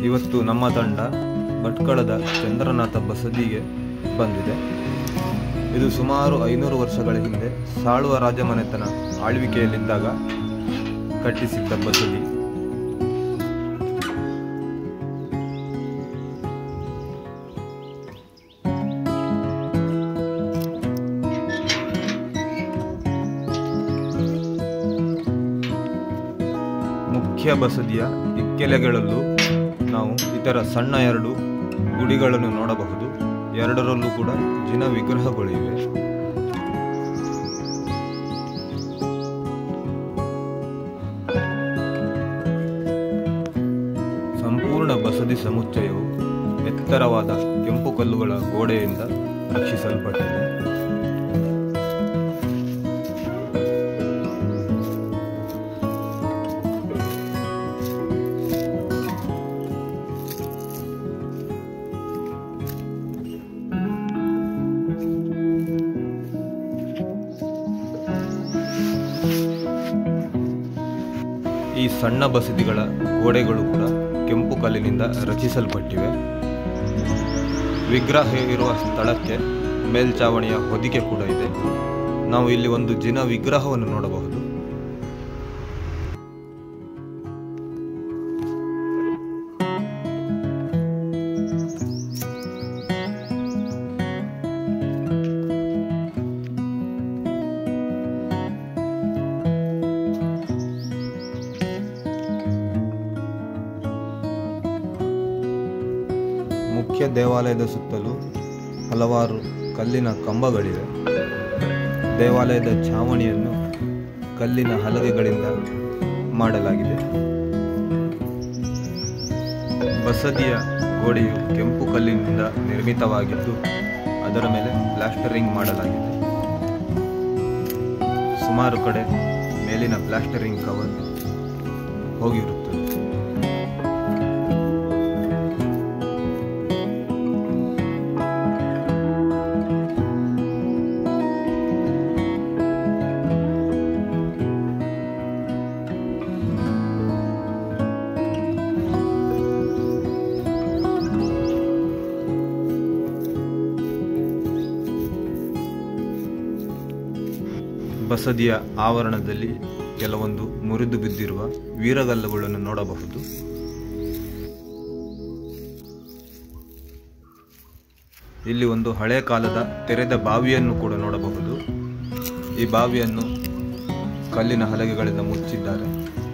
ಇವತ್ತು ನಮ್ಮ ತಂಡ ಭಟ್ಕಳದ ಚಂದ್ರನಾಥ ಬಸದಿಗೆ ಬಂದಿದೆ ಇದು ಸುಮಾರು ಐನೂರು ವರ್ಷಗಳ ಹಿಂದೆ ಸಾಳುವ ರಾಜಮನೆತನ ಆಳ್ವಿಕೆಯಲ್ಲಿದ್ದಾಗ ಕಟ್ಟಿಸಿದ್ದ ಬಸದಿ ಮುಖ್ಯ ಬಸದಿಯ ಇಕ್ಕೆಲೆಗಳಲ್ಲೂ ನಾವು ಇತರ ಸಣ್ಣ ಎರಡು ಗುಡಿಗಳನ್ನು ನೋಡಬಹುದು ಎರಡರಲ್ಲೂ ಕೂಡ ಜಿನ ವಿಗ್ರಹಗಳು ಇವೆ ಸಂಪೂರ್ಣ ಬಸದಿ ಸಮುಚ್ಚಯವು ಎತ್ತರವಾದ ಕೆಂಪು ಕಲ್ಲುಗಳ ಗೋಡೆಯಿಂದ ರಕ್ಷಿಸಲ್ಪಟ್ಟಿದೆ ಈ ಸಣ್ಣ ಬಸದಿಗಳ ಗೋಡೆಗಳು ಕೂಡ ಕೆಂಪು ಕಲ್ಲಿನಿಂದ ರಚಿಸಲ್ಪಟ್ಟಿವೆ ವಿಗ್ರಹ ಇರುವ ಸ್ಥಳಕ್ಕೆ ಮೇಲ್ಚಾವಣಿಯ ಹೊದಿಕೆ ಕೂಡ ಇದೆ ನಾವು ಇಲ್ಲಿ ಒಂದು ಜಿನ ವಿಗ್ರಹವನ್ನು ನೋಡಬಹುದು ಮುಖ್ಯ ದೇವಾಲಯದ ಸುತ್ತಲೂ ಹಲವಾರು ಕಲ್ಲಿನ ಕಂಬಗಳಿವೆ ದೇವಾಲಯದ ಛಾವಣಿಯನ್ನು ಕಲ್ಲಿನ ಹಲಗೆಗಳಿಂದ ಮಾಡಲಾಗಿದೆ ಬಸದಿಯ ಗೋಡೆಯು ಕೆಂಪು ಕಲ್ಲಿನಿಂದ ನಿರ್ಮಿತವಾಗಿದ್ದು ಅದರ ಮೇಲೆ ಪ್ಲಾಸ್ಟರಿಂಗ್ ಮಾಡಲಾಗಿದೆ ಸುಮಾರು ಕಡೆ ಮೇಲಿನ ಪ್ಲಾಸ್ಟರಿಂಗ್ ಕವರ್ ಹೋಗಿರುತ್ತದೆ ಬಸದಿಯ ಆವರಣದಲ್ಲಿ ಕೆಲವೊಂದು ಮುರಿದು ಬಿದ್ದಿರುವ ವೀರಗಲ್ಲುಗಳನ್ನು ನೋಡಬಹುದು ಇಲ್ಲಿ ಒಂದು ಹಳೆ ಕಾಲದ ತೆರೆದ ಬಾವಿಯನ್ನು ಕೂಡ ನೋಡಬಹುದು ಈ ಬಾವಿಯನ್ನು ಕಲ್ಲಿನ ಹಲಗೆಗಳಿಂದ ಮುಚ್ಚಿದ್ದಾರೆ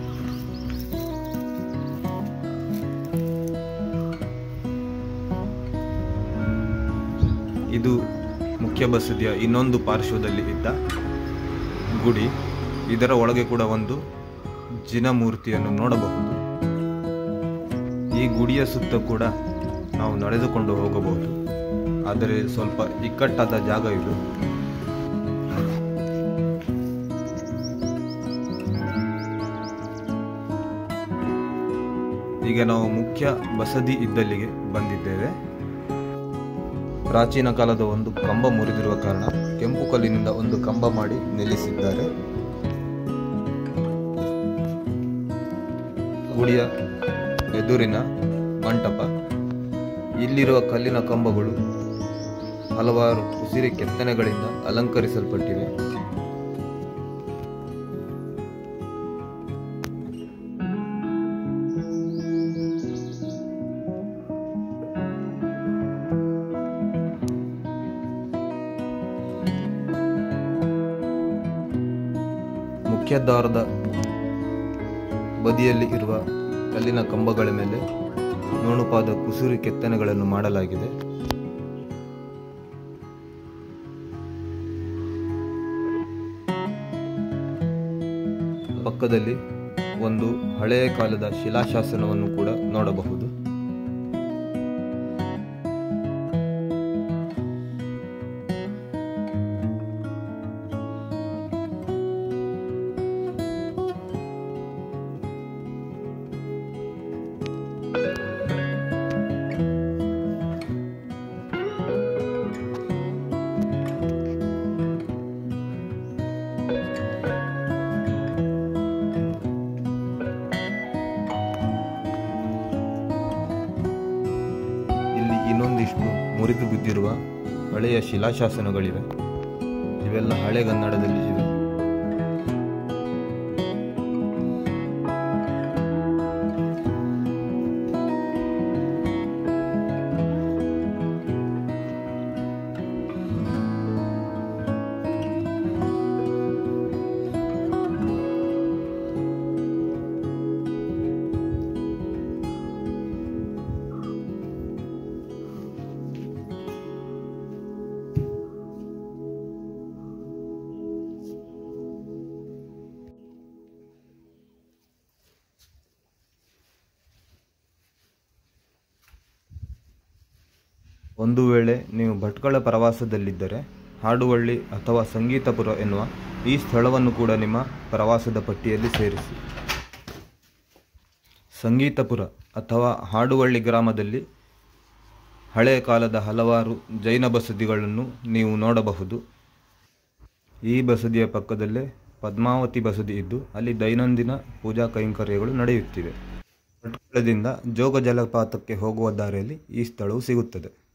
ಇದು ಮುಖ್ಯ ಬಸದಿಯ ಇನ್ನೊಂದು ಪಾರ್ಶ್ವದಲ್ಲಿ ಇದ್ದ ಗುಡಿ ಇದರ ಒಳಗೆ ಕೂಡ ಒಂದು ಜಿನ ಮೂರ್ತಿಯನ್ನು ನೋಡಬಹುದು ಈ ಗುಡಿಯ ಸುತ್ತ ಕೂಡ ನಾವು ನಡೆದುಕೊಂಡು ಹೋಗಬಹುದು ಆದರೆ ಸ್ವಲ್ಪ ಇಕ್ಕಟ್ಟಾದ ಜಾಗ ಇದು ಈಗ ನಾವು ಮುಖ್ಯ ಬಸದಿ ಇದ್ದಲ್ಲಿಗೆ ಬಂದಿದ್ದೇವೆ ಪ್ರಾಚೀನ ಕಾಲದ ಒಂದು ಕಂಬ ಮುರಿದಿರುವ ಕಾರಣ ಕೆಂಪು ಕಲ್ಲಿನಿಂದ ಒಂದು ಕಂಬ ಮಾಡಿ ನಿಲ್ಲಿಸಿದ್ದಾರೆ ಗುಡಿಯ ಎದುರಿನ ಮಂಟಪ ಇಲ್ಲಿರುವ ಕಲ್ಲಿನ ಕಂಬಗಳು ಹಲವಾರು ಉಸಿರಿ ಕೆತ್ತನೆಗಳಿಂದ ಅಲಂಕರಿಸಲ್ಪಟ್ಟಿವೆ ಮುಖ್ಯ ದ್ವಾರದ ಬದಿಯಲ್ಲಿ ಇರುವ ಕಲ್ಲಿನ ಕಂಬಗಳ ಮೇಲೆ ನುಣುಪಾದ ಕುಸುರಿ ಕೆತ್ತನೆಗಳನ್ನು ಮಾಡಲಾಗಿದೆ ಪಕ್ಕದಲ್ಲಿ ಒಂದು ಹಳೆಯ ಕಾಲದ ಶಿಲಾಶಾಸನವನ್ನು ಕೂಡ ನೋಡಬಹುದು ಒಂದಿಷ್ಟು ಮುರಿದು ಬಿದ್ದಿರುವ ಹಳೆಯ ಶಿಲಾಶಾಸನಗಳಿವೆ ಇವೆಲ್ಲ ಹಳೆಗನ್ನಡದಲ್ಲಿ ಇವೆ ಒಂದು ವೇಳೆ ನೀವು ಭಟ್ಕಳ ಪ್ರವಾಸದಲ್ಲಿದ್ದರೆ ಹಾಡುವಳ್ಳಿ ಅಥವಾ ಸಂಗೀತಪುರ ಎನ್ನುವ ಈ ಸ್ಥಳವನ್ನು ಕೂಡ ನಿಮ್ಮ ಪ್ರವಾಸದ ಪಟ್ಟಿಯಲ್ಲಿ ಸೇರಿಸಿ ಸಂಗೀತಪುರ ಅಥವಾ ಹಾಡುವಳ್ಳಿ ಗ್ರಾಮದಲ್ಲಿ ಹಳೆಯ ಕಾಲದ ಹಲವಾರು ಜೈನ ಬಸದಿಗಳನ್ನು ನೀವು ನೋಡಬಹುದು ಈ ಬಸದಿಯ ಪಕ್ಕದಲ್ಲೇ ಪದ್ಮಾವತಿ ಬಸದಿ ಇದ್ದು ಅಲ್ಲಿ ದೈನಂದಿನ ಪೂಜಾ ಕೈಂಕರ್ಯಗಳು ನಡೆಯುತ್ತಿವೆ ಭಟ್ಕಳದಿಂದ ಜೋಗ ಜಲಪಾತಕ್ಕೆ ಹೋಗುವ ದಾರಿಯಲ್ಲಿ ಈ ಸ್ಥಳವು ಸಿಗುತ್ತದೆ